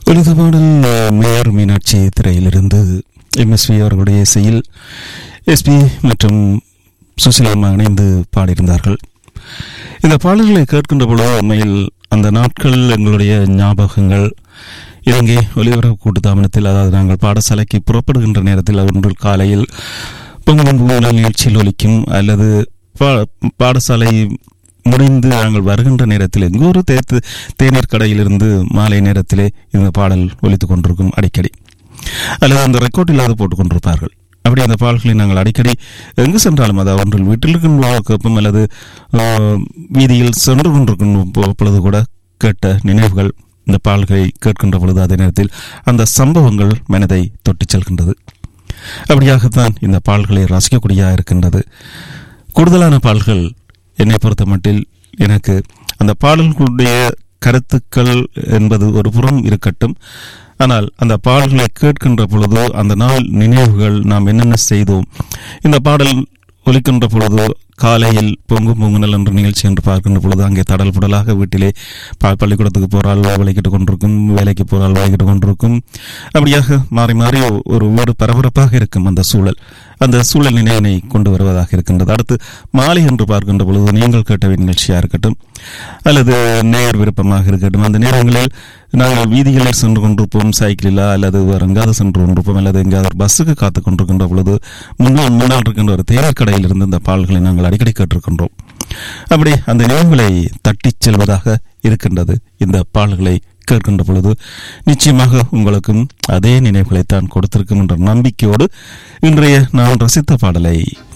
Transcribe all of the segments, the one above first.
உலக பாடல் mayor Meenakshi திரையிலிருந்து MSV அவர்களுடைய இசையில் எஸ்பி மற்றும் சுசிலாமா இணைந்து பாடியிருந்தார்கள் இந்த பாடல்களை கேட்கின்ற பொழுது உண்மையில் அந்த நாட்கள் எங்களுடைய ஞாபகங்கள் இலங்கை ஒலிபரப்பு கூட்டு தாமனத்தில் அதாவது நாங்கள் பாடசாலைக்கு புறப்படுகின்ற நேரத்தில் ஒன்றில் காலையில் பொங்கல் பொங்கல் நிகழ்ச்சியில் ஒலிக்கும் அல்லது பா- பாடசாலை முடிந்து நாங்கள் வருகின்ற நேரத்தில் எங்கோ ஒரு தேத்து தேநீர் கடையிலிருந்து மாலை நேரத்திலே இந்த பாடல் ஒலித்துக் கொண்டிருக்கும் அடிக்கடி அல்லது அந்த ரெக்கார்ட் இல்லாத போட்டுக் கொண்டிருப்பார்கள் அப்படி அந்த பாடல்களை நாங்கள் அடிக்கடி எங்கு சென்றாலும் அதாவது ஒன்றில் வீட்டில் இருக்கும் கேட்போம் அல்லது ஆ, வீதியில் சென்று கொண்டிருக்கும் பொ- பொழுது கூட கேட்ட நினைவுகள் இந்த பாடல்களை கேட்கின்ற பொழுது அதே நேரத்தில் அந்த சம்பவங்கள் மனதை தொட்டுச் செல்கின்றது அப்படியாகத்தான் இந்த பாடல்களை ரசிக்கக்கூடியதாக இருக்கின்றது கூடுதலான பாடல்கள் என்னை பொறுத்த மட்டில் எனக்கு அந்த பாடல்களுடைய கருத்துக்கள் என்பது ஒரு புறம் இருக்கட்டும் ஆனால் அந்த பாடல்களை கேட்கின்ற பொழுது அந்த நாள் நினைவுகள் நாம் என்னென்ன செய்தோம் இந்த பாடல் ஒலிக்கின்ற பொழுது காலையில் பொங்கும் பொங்குனல் என்ற நிகழ்ச்சி என்று பார்க்கின்ற பொழுது அங்கே தடல் புடலாக வீட்டிலே ப- பள்ளிக்கூடத்துக்கு போறாள் விளைக்கிட்டு கொண்டிருக்கும் வேலைக்கு போறாள் விளைக்கிட்டு கொண்டிருக்கும் அப்படியாக மாறி மாறி ஒ- ஒரு வீடு பரபரப்பாக இருக்கும் அந்த சூழல் அந்த சூழல் நினைவினை கொண்டு வருவதாக இருக்கின்றது அடுத்து மாலை என்று பார்க்கின்ற பொழுது நீங்கள் கேட்ட நிகழ்ச்சியாக இருக்கட்டும் அல்லது நேர் விருப்பமாக இருக்கட்டும் அந்த நேரங்களில் நாங்கள் வீதிகளில் சென்று கொண்டிருப்போம் சைக்கிளிலா அல்லது வேறு எங்காவது சென்று கொண்டிருப்போம் அல்லது எங்காவது ஒரு பஸ்ஸுக்கு காத்து கொண்டிருக்கின்ற பொழுது முன்னால் முன்னால் இருக்கின்ற ஒரு தேநீர் கடையில் இருந்து இந்த பால்களை நாங்கள் அடிக்கடி கேட்டிருக்கின்றோம் அப்படி அந்த நினைவுகளை தட்டிச் செல்வதாக இருக்கின்றது இந்த பால்களை கேட்கின்ற பொழுது நிச்சயமாக உங்களுக்கும் அதே நினைவுகளைத்தான் கொடுத்திருக்கும் என்ற நம்பிக்கையோடு இன்றைய நான் ரசித்த பாடலை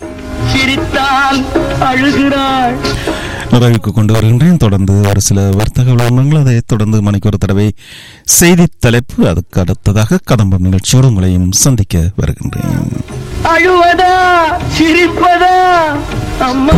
சிரித்தால் அழுகிறாள் நிறைவுக்கு கொண்டு வருகின்றேன் தொடர்ந்து ஒரு சில வர்த்தக விளம்பரங்கள் அதை தொடர்ந்து மணிக்கு ஒரு தடவை செய்தி தலைப்பு அதுக்கு அடுத்ததாக கதம்பம் நிகழ்ச்சியோடு உங்களையும் சந்திக்க வருகின்றேன் அழுவதா சிரிப்பதா அம்மா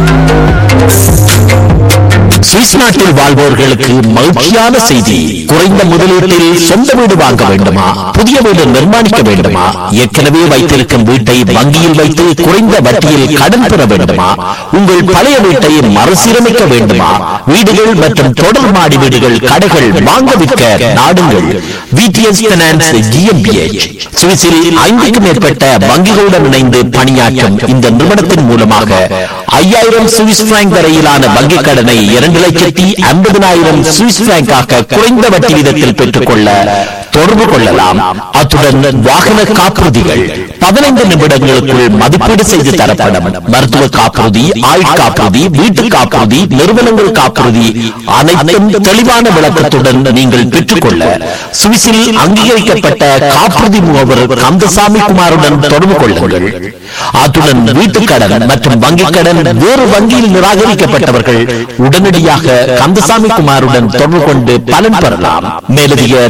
சுவிஸ் நாட்டில் வாழ்வோர்களுக்கு மகிழ்ச்சியான செய்தி குறைந்த முதலீட்டில் சொந்த வீடு வாங்க வேண்டுமா புதிய வீடு நிர்மாணிக்க வேண்டுமா ஏற்கனவே வைத்திருக்கும் வீட்டை வங்கியில் வைத்து குறைந்த வட்டியில் கடன் பெற வேண்டுமா உங்கள் பழைய வீட்டை மறுசீரமைக்க வேண்டுமா வீடுகள் மற்றும் தொடர் மாடி வீடுகள் கடைகள் வாங்க விற்க நாடுங்கள் விடிஎஸ் பினான்ஸ் ஜிஎம்பிஎச் சுவிஸில் ஐந்துக்கும் மேற்பட்ட வங்கிகளுடன் இணைந்து பணியாற்றும் இந்த நிறுவனத்தின் மூலமாக ஐயாயிரம் சுவிஸ் பிராங்க் வரையிலான வங்கிக் கடனை இரண்டு லட்சத்தி ஐம்பதினாயிரம் சுவிஸ் பிராங்காக குறைந்த வட்டி வீதத்தில் பெற்றுக்கொள்ள தொடர்பு கொள்ளலாம் அத்துடன் வாகன காப்புறுதிகள் பதினைந்து நிமிடங்களுக்குள் மதிப்பீடு செய்து தரப்படும் மருத்துவ காப்புறுதி ஆயுள் காப்புறுதி வீட்டு காப்புறுதி நிறுவனங்கள் காப்புறுதி அனைத்தும் தெளிவான விளக்கத்துடன் நீங்கள் பெற்றுக்கொள்ள சுவிஸில் அங்கீகரிக்கப்பட்ட காப்புறுதி முகவர் கந்தசாமி குமாருடன் தொடர்பு கொள்ளுங்கள் அத்துடன் வீட்டுக் கடன் மற்றும் வங்கிக் கடன் வேறு வங்கியில் நிராகரிக்கப்பட்டவர்கள் உடனடியாக கந்தசாமி குமாருடன் தொடர்பு கொண்டு பலன் பெறலாம் மேலதிக